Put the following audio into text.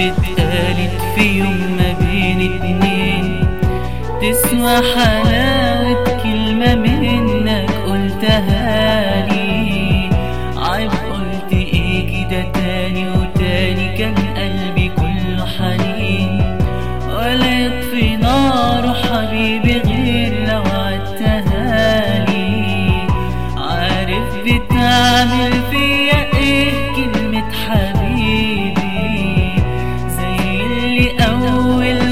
اتقالت في يوم ما بين اتنين تسوى حلاوة كلمة منك قلتها لي عيب قلت ايه كده تاني وتاني كان قلبي كله حنين ولا يطفي نار حبيبي غير لو عدتها لي عارف بتعمل فيا ايه كلمة حبيبي زي اللي أول